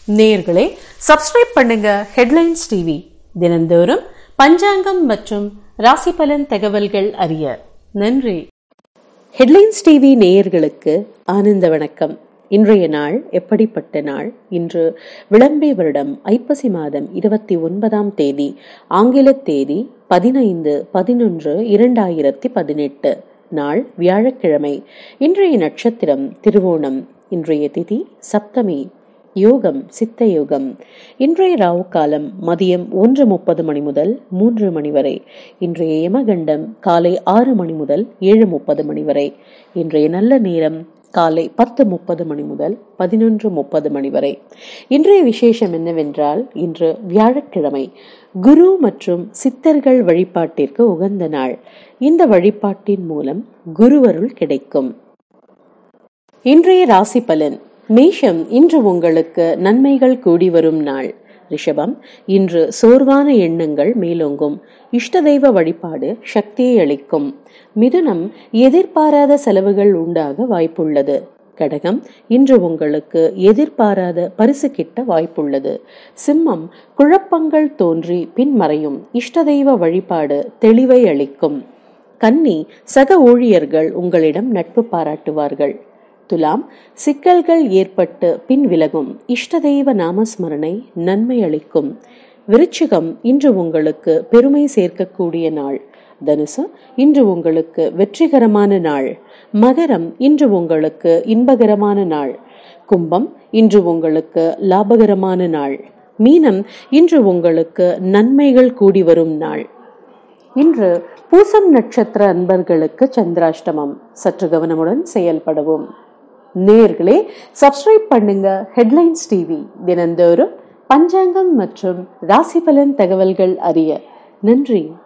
நேயர்களே சப்ஸ்கிரைப் பண்ணுங்க headlines TV தினந்தோறும் பஞ்சாங்கம் மற்றும் ராசி பலன் தகவல்கள் அறிய நன்றி ஹெட்லைன்ஸ் டிவி நேயர்களுக்கு ஆனந்த வணக்கம் இன்றைய நாள் எப்படிப்பட்ட நாள் இன்று விளம்பே வருடம் ஐப்பசி மாதம் இருபத்தி ஒன்பதாம் தேதி ஆங்கில தேதி பதினைந்து பதினொன்று இரண்டாயிரத்தி பதினெட்டு நாள் வியாழக்கிழமை இன்றைய நட்சத்திரம் திருவோணம் இன்றைய திதி சப்தமி யோகம் சித்த யோகம் இன்றைய ராவு காலம் மதியம் ஒன்று முப்பது மணி முதல் மூன்று மணி வரை இன்றைய யமகண்டம் காலை ஆறு மணி முதல் ஏழு முப்பது மணி வரை இன்றைய நல்ல நேரம் காலை பத்து முப்பது மணி முதல் பதினொன்று முப்பது மணி வரை இன்றைய விசேஷம் என்னவென்றால் இன்று வியாழக்கிழமை குரு மற்றும் சித்தர்கள் வழிபாட்டிற்கு உகந்த நாள் இந்த வழிபாட்டின் மூலம் குருவருள் கிடைக்கும் இன்றைய ராசி பலன் மேஷம் இன்று உங்களுக்கு நன்மைகள் கூடி வரும் நாள் ரிஷபம் இன்று சோர்வான எண்ணங்கள் மேலோங்கும் இஷ்ட தெய்வ வழிபாடு சக்தியை அளிக்கும் மிதுனம் எதிர்பாராத செலவுகள் உண்டாக வாய்ப்புள்ளது கடகம் இன்று உங்களுக்கு எதிர்பாராத பரிசு கிட்ட வாய்ப்புள்ளது சிம்மம் குழப்பங்கள் தோன்றி பின்மறையும் இஷ்ட தெய்வ வழிபாடு தெளிவை அளிக்கும் கன்னி சக ஊழியர்கள் உங்களிடம் நட்பு பாராட்டுவார்கள் துலாம் சிக்கல்கள் ஏற்பட்டு பின் விலகும் இஷ்ட தெய்வ நாமஸ்மரணை நன்மை அளிக்கும் விருச்சிகம் இன்று உங்களுக்கு பெருமை சேர்க்கக்கூடிய நாள் தனுசு இன்று உங்களுக்கு வெற்றிகரமான நாள் மகரம் இன்று உங்களுக்கு இன்பகரமான நாள் கும்பம் இன்று உங்களுக்கு லாபகரமான நாள் மீனம் இன்று உங்களுக்கு நன்மைகள் கூடி வரும் நாள் இன்று பூசம் நட்சத்திர அன்பர்களுக்கு சந்திராஷ்டமம் சற்று கவனமுடன் செயல்படவும் நேர்களே சப்ஸ்கிரைப் பண்ணுங்க ஹெட்லைன்ஸ் டிவி தினந்தோறும் பஞ்சாங்கம் மற்றும் ராசி பலன் தகவல்கள் அறிய நன்றி